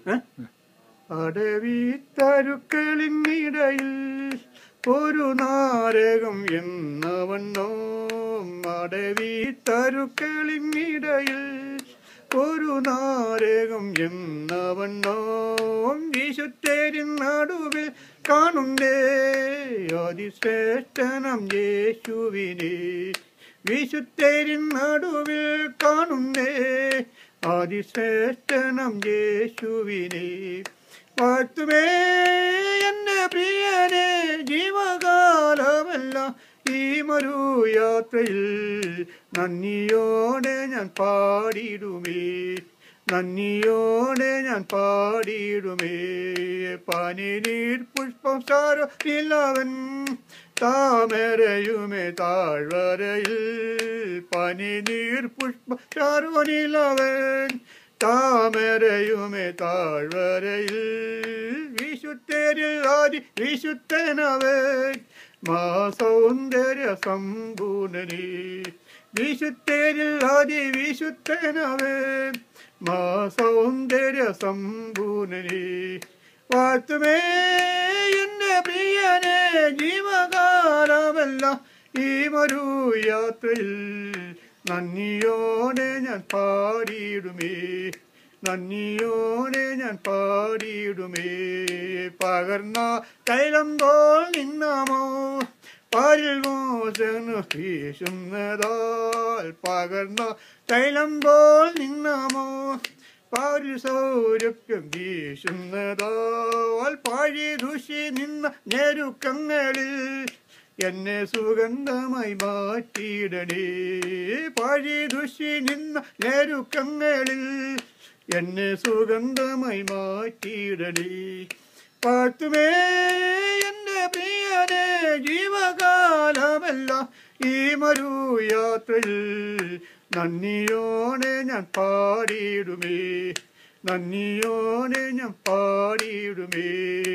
ഏ? അടവിത്തരുക്കളിനിടയിൽ ഒരു നാരകം എന്നവണ്ണോ അടവിത്തരുക്കളിനിടയിൽ ഒരു നാരകം എന്നവണ്ണോ വിശുദ്ധേരിൻ നടുവിൽ കാണുന്നേ അതിശ്രേഷ്ഠനം യേശുവിനെ വിശുദ്ധരിൻ നടുവിൽ കാണുന്നേ അതിശ്രേഷ്ഠനം യേശുവിനെ വാഴ്ത്തുമേ എന്നെ പ്രിയനെ ജീവകാലമല്ല ഈ മരു യാത്രയിൽ നന്ദിയോടെ ഞാൻ പാടിയിടുമേ നന്ദിയോടെ ഞാൻ പാടിയിടുമേ പനിനീർ പുഷ്പം സാരോ ഇല്ലവൻ താമരയുമേ താഴ്വരയിൽ പനിനീർ പുഷ്പ ചാരുവനിലവൻ താമരയുമേ താഴ്വരയിൽ വിശുദ്ധരിൽ ആദി വിശുദ്ധനവൻ മാ സൗന്ദര്യ സമ്പൂർണനി വിശുദ്ധരിൽ ആദി വിശുദ്ധനവൻ മാ സൗന്ദര്യ സമ്പൂർണനി വാഴ്ത്തുമേ എന്റെ പ്രിയനെ ജീവകാലമല്ല ഈ മരു യാത്രയിൽ നന്ദിയോടെ ഞാൻ പാടിയിടുമേ നന്ദിയോടെ ഞാൻ പാടിയിടുമേ പകർന്ന തൈലം തോൾ നിന്നാമോ പാലിൽ മോശനു വീശുന്നതാൽ പകർന്ന തൈലം പോൽ നിന്നാമോ പാലിൽ സൗരഭ്യം വീശുന്നതാൽ പാഴി ദുഷി നിന്ന ഞെരുക്കങ്ങളിൽ എന്നെ സുഗന്ധമായി മാറ്റിയിടണേ പാഴി ദുഷി നിന്ന ഞെരുക്കങ്ങളിൽ എന്നെ സുഗന്ധമായി മാറ്റിയിടണേ പാത്തുമേ എന്റെ പ്രിയനെ ജീവകാലമല്ല ഈ മരു യാത്രയിൽ നന്ദിയോടെ ഞാൻ പാടിയിടുമേ നന്ദിയോടെ ഞാൻ പാടിയിടുമേ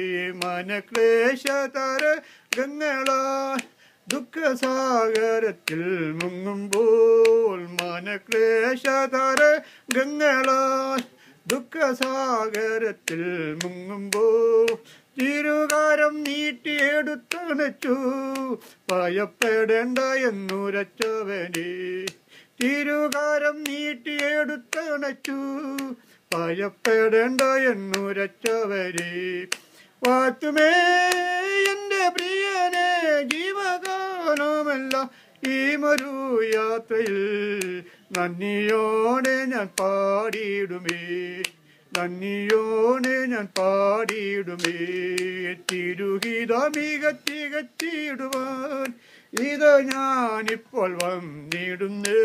മനക്ലേശതര ഗങ്ങളാൽ ദുഃഖസാഗരത്തിൽ മുങ്ങുമ്പോൾ മനക്ലേശതര ഗങ്ങളാൽ ദുഃഖസാഗരത്തിൽ മുങ്ങുമ്പോൾ തിരുകാരം നീട്ടിയെടുത്തണച്ചു ഭയപ്പെടേണ്ട എന്നുരച്ചവനെ തിരുകാരം നീട്ടിയെടുത്തണച്ചു ഭയപ്പെടേണ്ട എന്നുരച്ചവരെ വാത്തുമേ എന്റെ പ്രിയനെ ജീവകാലമല്ല ഈ മരു യാത്രയിൽ നന്ദിയോടെ ഞാൻ പാടിയിടുമേ നന്ദിയോടെ ഞാൻ പാടിയിടുമേ തിരുഹിതമിക തികച്ചിടുവാൻ ഇത് ഞാനിപ്പോൾ വന്നിടുന്നേ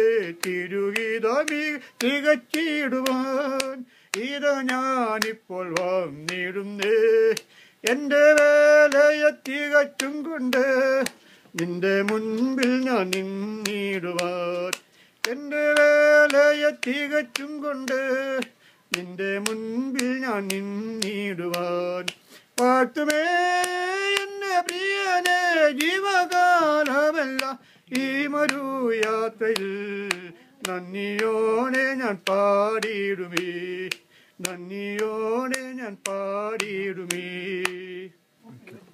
തിരുഹിതമിക തികച്ചിടുവാൻ ഇത് ഞാനിപ്പോൾ വന്നിടുന്നേ എൻ്റെ വേലയെ തികച്ചും കൊണ്ട് നിന്റെ മുൻപിൽ ഞാൻ നിന്നിടുവാൻ എൻ്റെ വേലയെ തികച്ചും കൊണ്ട് നിന്റെ മുൻപിൽ ഞാൻ നിന്നിടുവാൻ പാട്ടുമേ എന്നെ പ്രിയനെ ജീവകാലമല്ല ഈ മരു യാത്രയിൽ നന്ദിയോടെ ഞാൻ പാടിയിടുമേ നന്ദിയോടെ ഞാൻ പാടിയിടുമേ